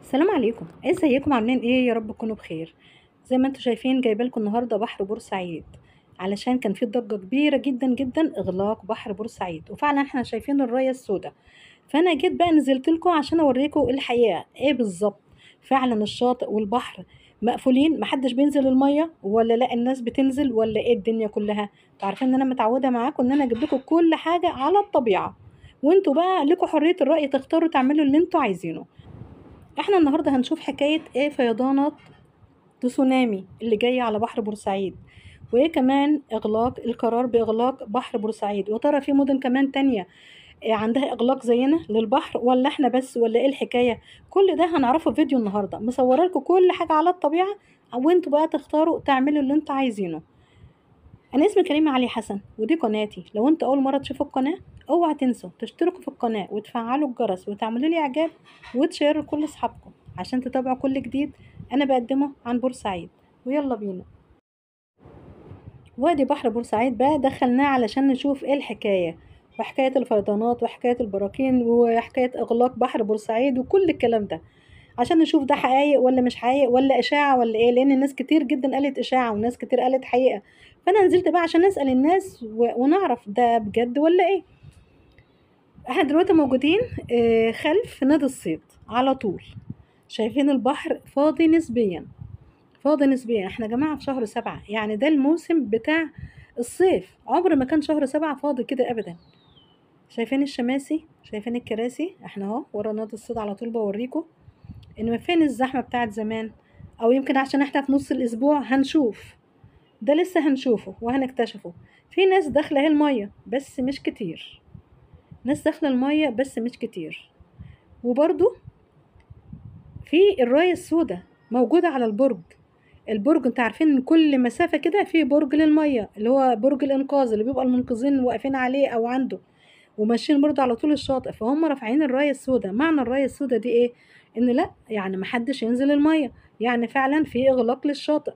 السلام عليكم ازيكم عاملين ايه يا رب تكونوا بخير زي ما انتم شايفين جايبه لكم النهارده بحر بورسعيد علشان كان في ضجه كبيره جدا جدا اغلاق بحر بورسعيد وفعلا احنا شايفين الرايه السوداء فانا جيت بقى نزلت لكم عشان اوريكم الحقيقه ايه بالظبط فعلا الشاطئ والبحر مقفولين محدش بينزل الميه ولا لا الناس بتنزل ولا ايه الدنيا كلها انتوا عارفين ان انا متعوده معاكم ان انا اجيب لكم كل حاجه على الطبيعه وانتوا بقى لكم حريه الراي تختاروا تعملوا اللي انتوا عايزينه احنا النهارده هنشوف حكايه ايه فيضانات تسونامي اللي جايه على بحر بورسعيد وايه كمان اغلاق القرار باغلاق بحر بورسعيد وترى في مدن كمان تانية إيه عندها اغلاق زينا للبحر ولا احنا بس ولا ايه الحكايه كل ده هنعرفه في فيديو النهارده مصوره لكم كل حاجه على الطبيعه وانتوا بقى تختاروا تعملوا اللي انتوا عايزينه انا اسمي كريمه علي حسن ودي قناتي لو انت اول مره تشوفوا القناه اوعى تنسوا تشتركوا في القناه وتفعلوا الجرس وتعملوا لي اعجاب وتشيروا لكل اصحابكم عشان تتابعوا كل جديد انا بقدمه عن بورسعيد ويلا بينا وادي بحر بورسعيد بقى دخلناه علشان نشوف ايه الحكايه وحكايه الفيضانات وحكايه البراكين وحكايه اغلاق بحر بورسعيد وكل الكلام ده عشان نشوف ده حقيقي ولا مش حقيقي ولا اشاعه ولا ايه لان الناس كتير جدا قالت اشاعه وناس كتير قالت حقيقه فانا نزلت بقى عشان اسال الناس و... ونعرف ده بجد ولا ايه احنا دلوقتي موجودين آه، خلف نادي الصيد على طول شايفين البحر فاضي نسبيا فاضي نسبيا احنا يا جماعه في شهر سبعة يعني ده الموسم بتاع الصيف عمر ما كان شهر سبعة فاضي كده ابدا شايفين الشماسي شايفين الكراسي احنا اهو ورا نادي الصيد على طول بوريكم ان فين الزحمه بتاعت زمان او يمكن عشان احنا في نص الاسبوع هنشوف ده لسه هنشوفه وهنكتشفه في ناس داخله اهي الميه بس مش كتير ناس داخله الميه بس مش كتير وبرضو في الرايه السوداء موجوده على البرج البرج انت عارفين ان كل مسافه كده في برج للميه اللي هو برج الانقاذ اللي بيبقى المنقذين واقفين عليه او عنده وماشيين برضو على طول الشاطئ فهم رافعين الرايه السوداء معنى الرايه السوداء دي ايه ان لا يعني محدش ينزل الميه يعني فعلا في اغلاق للشاطئ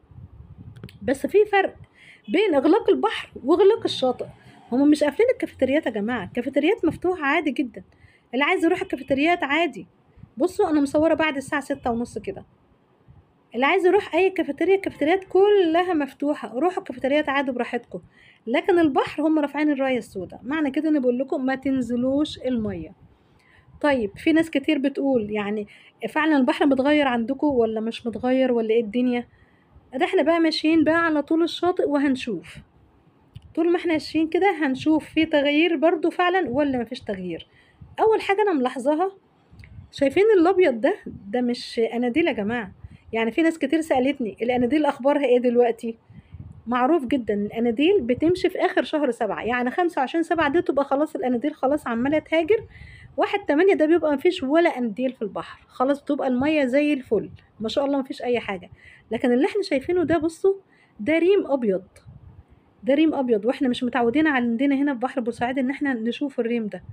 بس في فرق بين اغلاق البحر واغلاق الشاطئ هما مش قافلين الكافيتريات يا جماعه الكافيتريات مفتوحه عادي جدا اللي عايز يروح الكافيتريات عادي بصوا انا مصوره بعد الساعه ستة ونص كده اللي عايز يروح اي كافيتريا الكافيتريات كلها مفتوحه روحوا الكافيتريات عادي براحتكم لكن البحر هم رافعين الرايه السوداء معنى كده انا بقول لكم ما تنزلوش الميه طيب في ناس كتير بتقول يعني فعلا البحر متغير عندكم ولا مش متغير ولا ايه الدنيا ده احنا بقى ماشيين بقى على طول الشاطئ وهنشوف طول ما احنا ماشيين كده هنشوف في تغيير برضو فعلا ولا مفيش تغيير اول حاجه انا ملاحظاها شايفين الابيض ده ده مش اناديل يا جماعه يعني في ناس كتير سالتني الاناديل اخبارها ايه دلوقتي معروف جدا الاناديل بتمشي في اخر شهر سبعة يعني خمسة وعشرين سبعة دي تبقى خلاص الاناديل خلاص عماله تهاجر واحد تمانية ده بيبقى مفيش ولا قنديل في البحر خلاص بتبقى المية زي الفل ما شاء الله مفيش أي حاجة لكن اللي احنا شايفينه ده بصوا ده ريم أبيض ده ريم أبيض واحنا مش متعودين عندنا هنا في بحر بورسعيد إن احنا نشوف الريم ده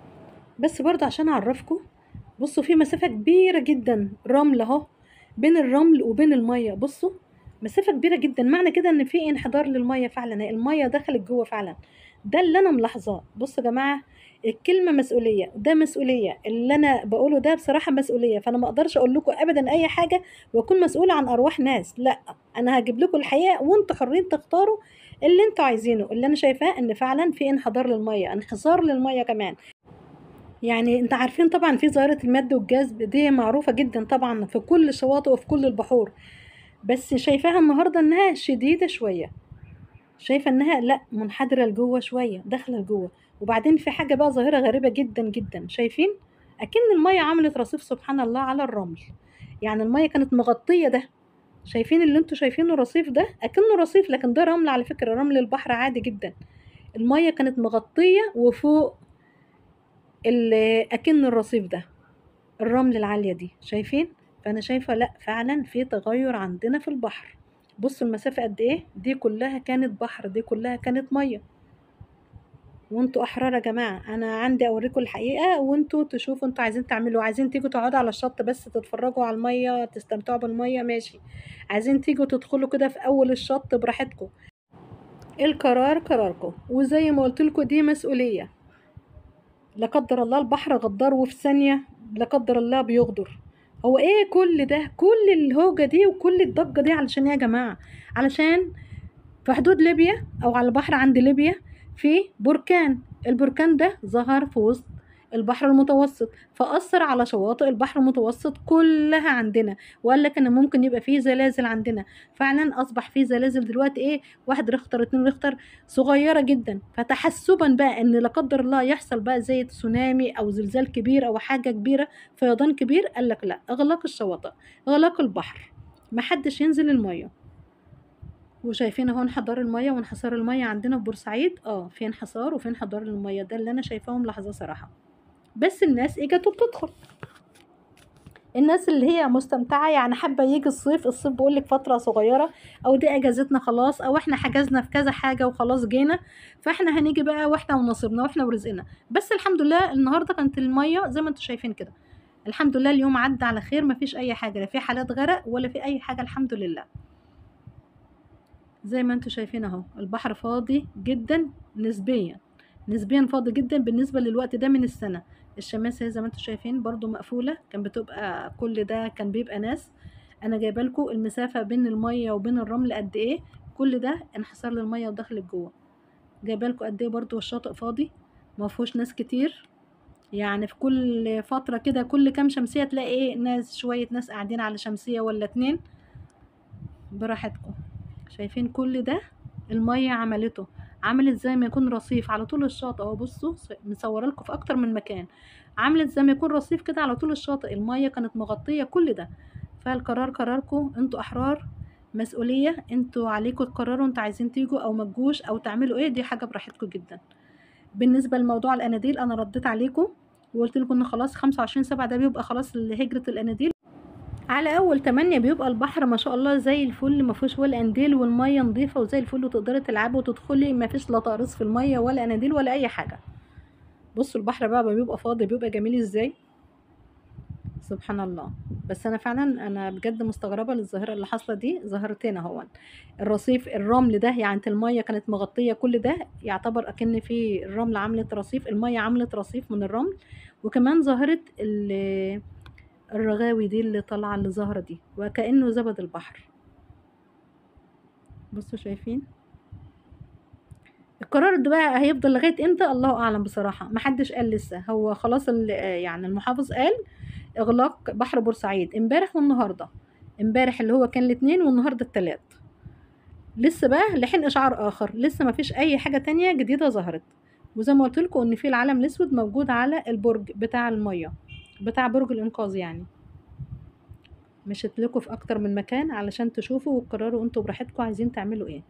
بس برضه عشان أعرفكم بصوا في مسافة كبيرة جدا رمل أهو بين الرمل وبين المية بصوا مسافة كبيرة جدا معنى كده إن في انحدار للمية فعلا المية دخلت جوه فعلا ده اللي أنا ملاحظاه بصوا يا جماعة الكلمة مسؤولية ده مسؤولية اللي أنا بقوله ده بصراحة مسؤولية فأنا ما أقدرش أقول لكم أبدا أي حاجة وأكون مسؤولة عن أرواح ناس لا أنا هجيب لكم الحقيقة وأنتوا حرين تختاروا اللي أنتوا عايزينه اللي أنا شايفاه إن فعلا في انحدار للمية انحسار للمية كمان يعني انت عارفين طبعا في ظاهرة المد والجذب دي معروفة جدا طبعا في كل الشواطئ وفي كل البحور بس شايفاها النهاردة انها شديدة شوية شايفة انها لا منحدرة لجوه شوية داخلة لجوه وبعدين في حاجة بقى ظاهرة غريبة جدا جدا شايفين أكن المية عملت رصيف سبحان الله على الرمل يعني المية كانت مغطية ده شايفين اللي انتوا شايفينه رصيف ده أكنه رصيف لكن ده رمل على فكرة رمل البحر عادي جدا المية كانت مغطية وفوق ال- أكن الرصيف ده الرمل العالية دي شايفين فأنا شايفة لأ فعلا في تغير عندنا في البحر بصوا المسافة قد ايه دي كلها كانت بحر دي كلها كانت مية وانتوا احرار يا جماعه انا عندي اوريكم الحقيقه وانتوا تشوفوا انتوا عايزين تعملوا عايزين تيجوا تقعدوا على الشط بس تتفرجوا على الميه تستمتعوا بالميه ماشي عايزين تيجوا تدخلوا كده في اول الشط براحتكم القرار قراركم وزي ما قلت لكم دي مسؤوليه لا قدر الله البحر غدار وفي ثانيه لا قدر الله بيغدر هو ايه كل ده كل الهوجة دي وكل الضجة دي علشان ايه يا جماعة علشان في حدود ليبيا او على البحر عند ليبيا في بركان البركان ده ظهر في وسط البحر المتوسط فأثر على شواطئ البحر المتوسط كلها عندنا وقال لك ان ممكن يبقى فيه زلازل عندنا فعلا اصبح فيه زلازل دلوقتي ايه واحد ريختر اتنين ريختر صغيرة جدا فتحسبا بقى ان لا قدر الله يحصل بقى زي تسونامي او زلزال كبير او حاجة كبيرة فيضان كبير قال لك لا اغلاق الشواطئ اغلاق البحر محدش ينزل المية وشايفين اهو انحدار المية وانحسار المية عندنا في بورسعيد اه في انحسار وفي انحدار المية ده اللي انا شايفاهم لحظة صراحة بس الناس اجت وبتدخل الناس اللي هي مستمتعة يعني حابة يجي الصيف الصيف بقولك فترة صغيرة او دي اجازتنا خلاص او احنا حجزنا في كذا حاجة وخلاص جينا فاحنا هنيجي بقى واحنا ونصيبنا واحنا ورزقنا بس الحمد لله النهاردة كانت المية زي ما انتم شايفين كده الحمد لله اليوم عدى على خير مفيش اي حاجة لا في حالات غرق ولا في اي حاجة الحمد لله زي ما انتم شايفين اهو البحر فاضي جدا نسبيا نسبيا فاضي جدا بالنسبة للوقت ده من السنة الشماسة زي ما انتم شايفين برضو مقفولة كان بتبقى كل ده كان بيبقى ناس انا جايبه لكم المسافة بين المية وبين الرمل قد ايه كل ده انحسار للمية ودخلت جوه جايبه لكم قد ايه برضو الشاطئ فاضي ما فيهوش ناس كتير يعني في كل فترة كده كل كام شمسية تلاقي ايه ناس شوية ناس قاعدين على شمسية ولا اتنين براحتكم شايفين كل ده المية عملته عملت زي ما يكون رصيف على طول الشاطئ اهو بصوا مصوره لكم في اكتر من مكان عملت زي ما يكون رصيف كده على طول الشاطئ المية كانت مغطية كل ده فالقرار قراركم انتوا احرار مسؤولية انتوا عليكم تقرروا انتوا عايزين تيجوا او متجوش او تعملوا ايه دي حاجة براحتكم جدا بالنسبة لموضوع الاناديل انا رديت عليكم وقلت لكم ان خلاص خمسة وعشرين سبعة ده بيبقى خلاص هجرة الاناديل على اول تمانية بيبقى البحر ما شاء الله زي الفل ما فيهوش ولا انديل والميه نظيفه وزي الفل وتقدري تلعبي وتدخلي ما فيش لا تقرص في الميه ولا اناديل ولا اي حاجه بصوا البحر بقى بيبقى فاضي بيبقى جميل ازاي سبحان الله بس انا فعلا انا بجد مستغربه للظاهره اللي حاصله دي ظاهرتين اهو الرصيف الرمل ده يعني الميه كانت مغطيه كل ده يعتبر اكن في الرمل عملت رصيف الميه عملت رصيف من الرمل وكمان ظاهره الرغاوي دي اللي طالعه اللي ظاهره دي وكانه زبد البحر بصوا شايفين القرار ده بقى هيفضل لغايه امتى الله اعلم بصراحه محدش قال لسه هو خلاص يعني المحافظ قال اغلاق بحر بورسعيد امبارح والنهارده امبارح اللي هو كان الاثنين والنهارده الثلاث لسه بقى لحين اشعار اخر لسه ما فيش اي حاجه تانية جديده ظهرت وزي ما قلت لكم ان في العلم الاسود موجود على البرج بتاع الميه بتاع برج الانقاذ يعني مشيت لكم في اكتر من مكان علشان تشوفوا وتقرروا انتوا براحتكم عايزين تعملوا ايه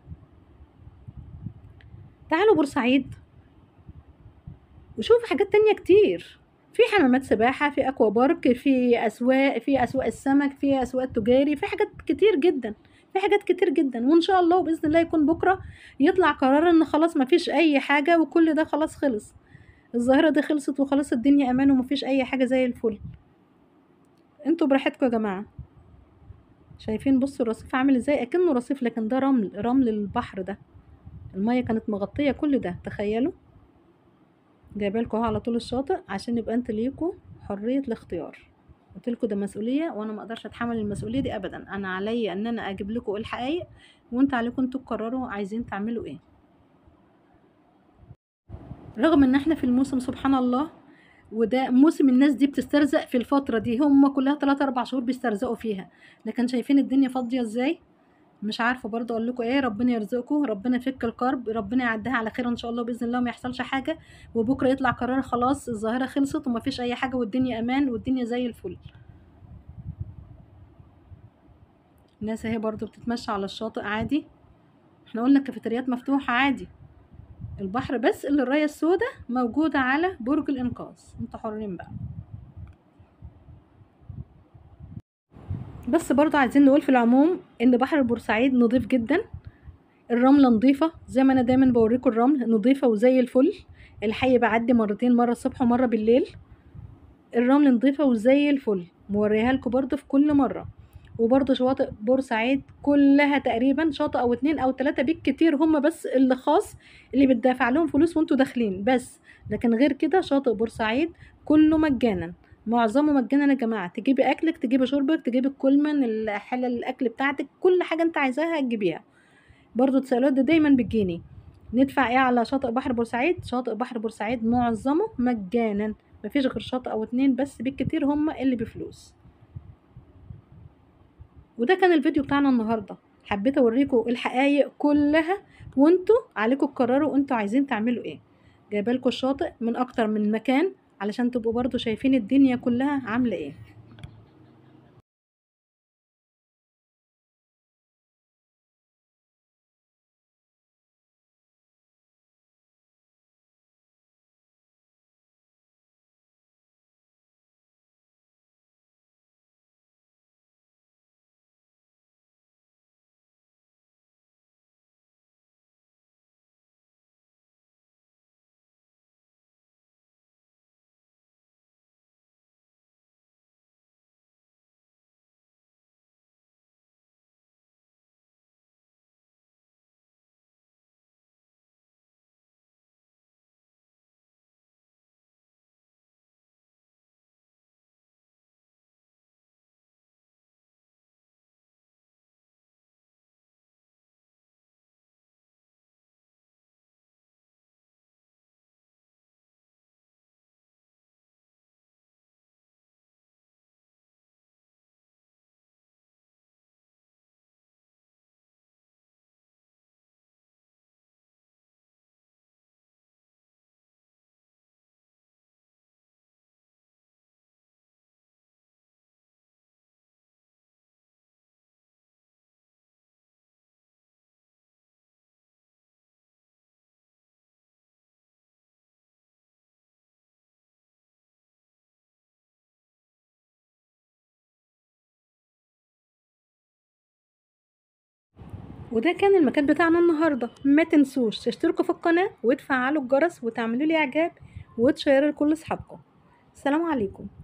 تعالوا بورسعيد وشوفوا حاجات تانية كتير في حمامات سباحة في أكوا بارك في أسواق في أسواق السمك في أسواق تجاري في حاجات كتير جدا في حاجات كتير جدا وإن شاء الله وبإذن الله يكون بكرة يطلع قرار إن خلاص مفيش أي حاجة وكل ده خلاص خلص الظاهرة دي خلصت وخلاص الدنيا أمان ومفيش أي حاجة زي الفل انتوا براحتكم يا جماعة شايفين بصوا الرصيف عامل ازاي اكنه رصيف لكن ده رمل رمل البحر ده المية كانت مغطية كل ده تخيلوا جايبالكوا اهو على طول الشاطئ عشان يبقى انت ليكوا حرية الاختيار قلتلكوا ده مسؤولية وانا ما اقدرش اتحمل المسؤولية دي ابدا انا عليا ان انا اجيب لكم الحقائق وانت عليكم انتوا تقرروا عايزين تعملوا ايه رغم ان احنا في الموسم سبحان الله وده موسم الناس دي بتسترزق في الفترة دي هم كلها 3 4 شهور بيسترزقوا فيها لكن شايفين الدنيا فاضية ازاي مش عارفة برضه اقول لكم ايه ربنا يرزقكم ربنا يفك الكرب ربنا يعديها على خير ان شاء الله باذن الله ما يحصلش حاجة وبكرة يطلع قرار خلاص الظاهرة خلصت وما فيش اي حاجة والدنيا امان والدنيا زي الفل الناس اهي برضه بتتمشى على الشاطئ عادي احنا قلنا الكافيتريات مفتوحة عادي البحر بس اللي الرايه السوداء موجوده على برج الانقاذ انتوا حرين بقى بس برضه عايزين نقول في العموم ان بحر بورسعيد نظيف جدا الرمله نظيفه زي ما انا دايما بوريكم الرمل نظيفه وزي الفل الحي بعدي مرتين مره الصبح ومره بالليل الرمل نظيفه وزي الفل موريها لكم برضه في كل مره وبرضه شواطئ بورسعيد كلها تقريبا شاطئ او اتنين او تلاتة بالكتير هم بس اللي خاص اللي بتدافع لهم فلوس وانتوا داخلين بس لكن غير كده شاطئ بورسعيد كله مجانا معظمه مجانا يا جماعه تجيبي اكلك تجيبي شربك تجيبي الكولمن الحله الاكل بتاعتك كل حاجه انت عايزاها هتجيبيها برضو التساؤلات دي دايما بتجيني ندفع ايه على شاطئ بحر بورسعيد شاطئ بحر بورسعيد معظمه مجانا مفيش غير شاطئ او اتنين بس بالكتير هما اللي بفلوس وده كان الفيديو بتاعنا النهارده حبيت اوريكم الحقائق كلها وانتوا عليكم تقرروا انتوا عايزين تعملوا ايه جايبالكوا الشاطئ من اكتر من مكان علشان تبقوا برضو شايفين الدنيا كلها عامله ايه وده كان المكان بتاعنا النهارده ما تنسوش تشتركوا في القناه وتفعلوا الجرس وتعملوا لي اعجاب وتشيروا لكل اصحابكم السلام عليكم